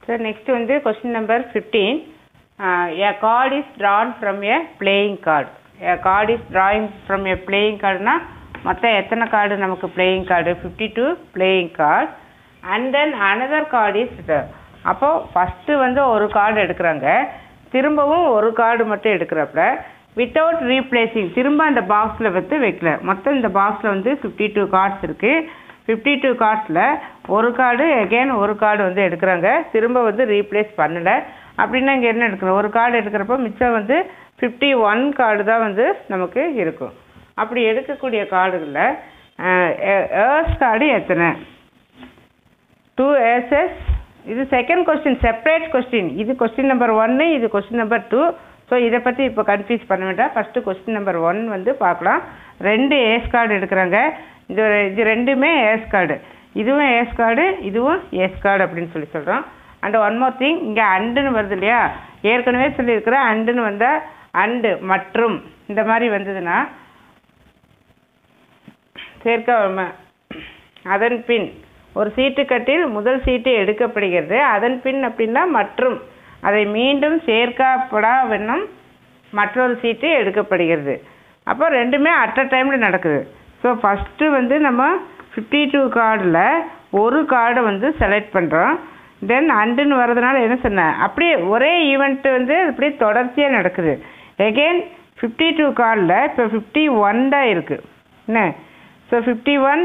so next வந்து question number fifteen a card is drawn from a playing card a card is drawing from a playing cardனா மொத்தம் எத்தனை card நமக்கு playing card fifty two playing card and then another card is அப்போ first வந்து ஒரு card எடுக்கிறாங்க திரும்பவும் ஒரு கார்டு மட்டும் எடுக்கிறப்ப வித்தவுட் ரீப்ளேசிங் திரும்ப அந்த பாக்ஸில் வந்து வைக்கல மொத்தம் இந்த பாக்ஸில் வந்து ஃபிஃப்டி டூ கார்ட்ஸ் இருக்குது ஃபிஃப்டி டூ கார்ட்ஸில் ஒரு கார்டு அகெயின் ஒரு கார்டு வந்து எடுக்கிறாங்க திரும்ப வந்து ரீப்ளேஸ் பண்ணலை அப்படின்னா இங்கே என்ன எடுக்கணும் ஒரு கார்டு எடுக்கிறப்போ மிச்சம் வந்து ஃபிஃப்டி ஒன் கார்டு தான் வந்து நமக்கு இருக்கும் அப்படி எடுக்கக்கூடிய கார்டுகளில் ஏர்ஸ் கார்டு எத்தனை டூ ஏர்சஸ் இது செகண்ட் கொஸ்டின் செப்பரேட் கொஸ்டின் இது கொஸ்டின் நம்பர் ஒன்று இது கொஸ்டின் நம்பர் டூ ஸோ இதை பற்றி இப்போ கன்ஃபியூஸ் பண்ண வேண்டாம் ஃபஸ்ட்டு கொஸ்டின் நம்பர் ஒன் வந்து பார்க்கலாம் ரெண்டு ஏஸ் கார்டு எடுக்கிறாங்க இது இது ரெண்டுமே ஏஸ் கார்டு இதுவும் ஏஸ் கார்டு இதுவும் ஏஸ் கார்டு அப்படின்னு சொல்லி சொல்கிறோம் அண்ட் ஒன் மோர் திங் இங்கே அண்டுன்னு வருது இல்லையா ஏற்கனவே சொல்லியிருக்கிறேன் அண்டுன்னு வந்தால் அண்டு மற்றும் இந்த மாதிரி வந்ததுன்னா சேர்க்க அதன் பின் ஒரு சீட்டுக்கட்டில் முதல் சீட்டு எடுக்கப்படுகிறது அதன் பின் அப்படின்னா மற்றும் அதை மீண்டும் சேர்க்கப்படா வண்ணம் மற்றொரு சீட்டு எடுக்கப்படுகிறது அப்போ ரெண்டுமே அட் அ டைமில் நடக்குது ஸோ ஃபஸ்ட்டு வந்து நம்ம ஃபிஃப்டி டூ கார்டில் ஒரு கார்டை வந்து செலக்ட் பண்ணுறோம் தென் அண்டுன்னு வர்றதுனால என்ன சொன்னேன் அப்படியே ஒரே ஈவெண்ட்டு வந்து அப்படியே தொடர்ச்சியாக நடக்குது எகெயின் ஃபிஃப்டி டூ கார்டில் இப்போ ஃபிஃப்டி ஒன் தான் இருக்குது என்ன so fifty one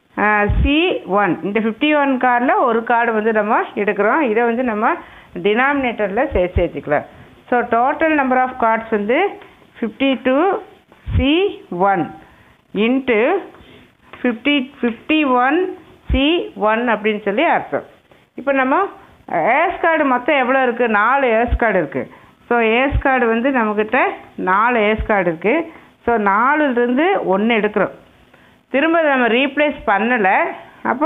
C one இந்த ஃபிஃப்டி ஒன் கார்டில் ஒரு கார்டு வந்து நம்ம எடுக்கிறோம் இதை வந்து நம்ம டினாமினேட்டரில் சே சேர்த்துக்கலாம் so total number of cards வந்து fifty two C one into fifty fifty one C one அப்படின்னு சொல்லி அர்த்தம் இப்போ நம்ம ஏஸ் கார்டு மொத்தம் எவ்வளோ இருக்குது நாலு ஏஸ் கார்டு இருக்குது ஸோ ஏஸ் கார்டு வந்து நம்மக்கிட்ட நாலு ஏஸ் கார்டு இருக்குது ஸோ நாலுலேருந்து ஒன்று எடுக்கிறோம் திரும்ப நம்ம ரீப்ளேஸ் பண்ணலை அப்போ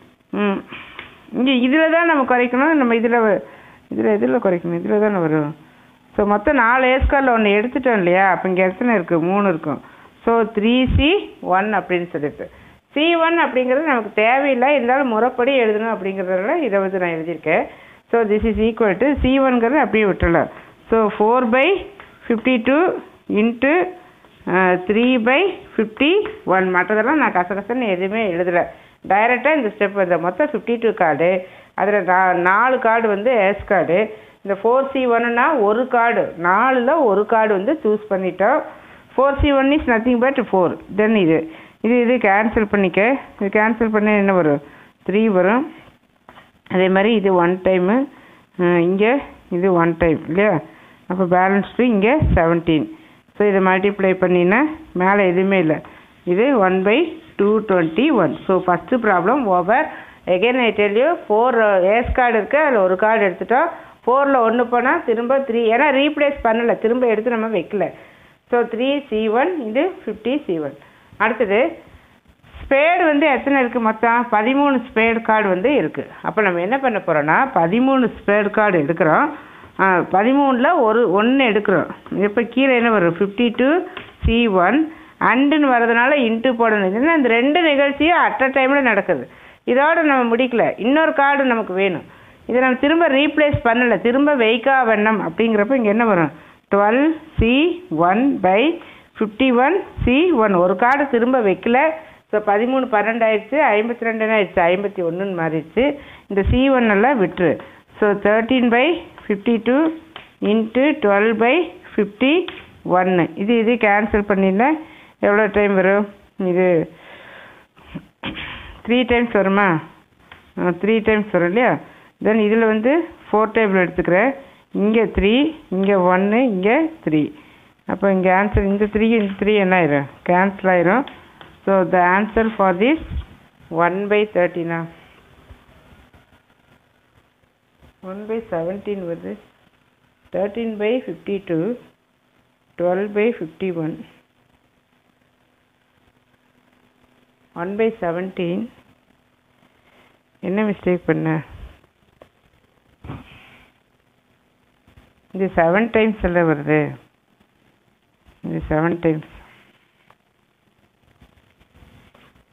ம் இங்கே இதில் தான் நம்ம குறைக்கணும் நம்ம இதில் இதில் இதில் குறைக்கணும் இதில் தானே வரும் ஸோ மொத்தம் நாலு ஏஸ்காரில் ஒன்று எடுத்துட்டோம் இல்லையா அப்போ இங்கே எத்தனை இருக்குது மூணு இருக்கும் ஸோ த்ரீ சி ஒன் அப்படின்னு சொல்லிட்டு சி ஒன் அப்படிங்கிறது நமக்கு தேவையில்லை இருந்தாலும் முறைப்படி எழுதணும் அப்படிங்கிறதுனால இதை வந்து நான் எழுதியிருக்கேன் so this is equal to C ஒன்கிறது அப்படியே விட்டுடலாம் so four by fifty two into three by fifty one மற்றதெல்லாம் நான் கசகசன்னு எதுவுமே எழுதலை டைரெக்டாக இந்த ஸ்டெப் இந்த மொத்தம் ஃபிஃப்டி டூ கார்டு அதில் நா நாலு கார்டு வந்து எஸ் கார்டு இந்த ஃபோர் சி ஒன்னுனா ஒரு கார்டு நாலில் ஒரு கார்டு வந்து சூஸ் பண்ணிட்டோம் four C one is nothing but four then இது இது இது கேன்சல் பண்ணிக்க இது கேன்சல் பண்ண என்ன வரும் த்ரீ வரும் அதே மாதிரி இது ஒன் டைமு இங்கே இது ஒன் டைம் இல்லையா அப்போ பேலன்ஸ் டூ இங்கே செவன்டீன் ஸோ இதை மல்டிப்ளை பண்ணினா மேலே எதுவுமே இல்லை இது one by two twenty one so first problem over again I tell you four ace card இருக்குது அதில் ஒரு கார்டு எடுத்துட்டோம் ஃபோரில் ஒன்று போனால் திரும்ப த்ரீ ஏன்னா ரீப்ளேஸ் பண்ணலை திரும்ப எடுத்து நம்ம வைக்கல ஸோ த்ரீ சி ஒன் இது ஃபிஃப்டி சி ஒன் அடுத்தது ஸ்பேடு வந்து எத்தனை இருக்குது மொத்தம் பதிமூணு ஸ்பேடு கார்டு வந்து இருக்குது அப்போ நம்ம என்ன பண்ண போகிறோன்னா பதிமூணு ஸ்பேடு கார்டு எடுக்கிறோம் பதிமூணில் ஒரு ஒன்று எடுக்கிறோம் இப்போ கீழே என்ன வரும் ஃபிஃப்டி டூ சி ஒன் அண்டுன்னு வர்றதுனால இன்ட்டு போடணும் ஏன்னா இந்த ரெண்டு நிகழ்ச்சியும் அட் அ டைமில் நடக்குது இதோட நம்ம முடிக்கல இன்னொரு கார்டு நமக்கு வேணும் இதை நம்ம திரும்ப ரீப்ளேஸ் பண்ணலை திரும்ப வைக்கா வண்ணம் அப்படிங்கிறப்ப இங்கே என்ன வரும் twelve C one by fifty one C one ஒரு கார்டு திரும்ப வைக்கல ஸோ பதிமூணு பன்னெண்டு ஆயிடுச்சு ஐம்பத்தி ரெண்டுன்னு ஆயிடுச்சு ஐம்பத்தி ஒன்றுன்னு மாறிடுச்சு இந்த சி ஒன் எல்லாம் விட்டுரு so thirteen by fifty two into twelve by fifty one இது இது கேன்சல் பண்ணினா எவ்வளோ டைம் வரும் இது த்ரீ டைம்ஸ் வருமா த்ரீ டைம்ஸ் வரும் இல்லையா தென் இதில் வந்து ஃபோர் டேபிள் எடுத்துக்கிறேன் இங்கே த்ரீ இங்கே ஒன்று இங்கே த்ரீ அப்போ இங்கே ஆன்சர் இந்த த்ரீ இந்த த்ரீ என்ன ஆயிரும் கேன்சல் ஆயிரும் so the answer for this one by தேர்ட்டினா ஒன் பை செவன்டீன் வருது thirteen by fifty two twelve by fifty one one by seventeen என்ன மிஸ்டேக் பண்ண இது செவன் டைம்ஸ் எல்லாம் வருது இது செவன் டைம்ஸ்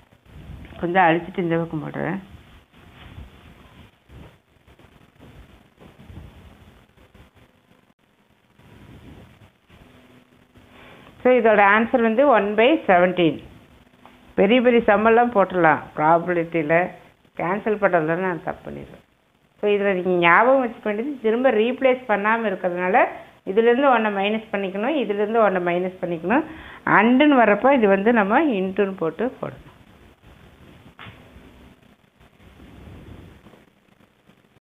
கொஞ்சம் அழிச்சிட்டு இந்த பக்கம் போடுறேன் ஸோ இதோட ஆன்சர் வந்து ஒன் பை செவன்டீன் பெரிய பெரிய சம்மெல்லாம் போட்டுடலாம் ப்ராபபிலிட்டியில் கேன்சல் பண்ணுறதுல நான் தப்பு பண்ணிடுவேன் ஸோ இதில் நீங்கள் ஞாபகம் வச்சுக்க வேண்டியது திரும்ப ரீப்ளேஸ் பண்ணாமல் இருக்கிறதுனால இதுலேருந்து ஒன்றை மைனஸ் பண்ணிக்கணும் இதுலேருந்து ஒன்றை மைனஸ் பண்ணிக்கணும் அண்டுன்னு வரப்போ இது வந்து நம்ம இன்ட்டுன்னு போட்டு போடணும்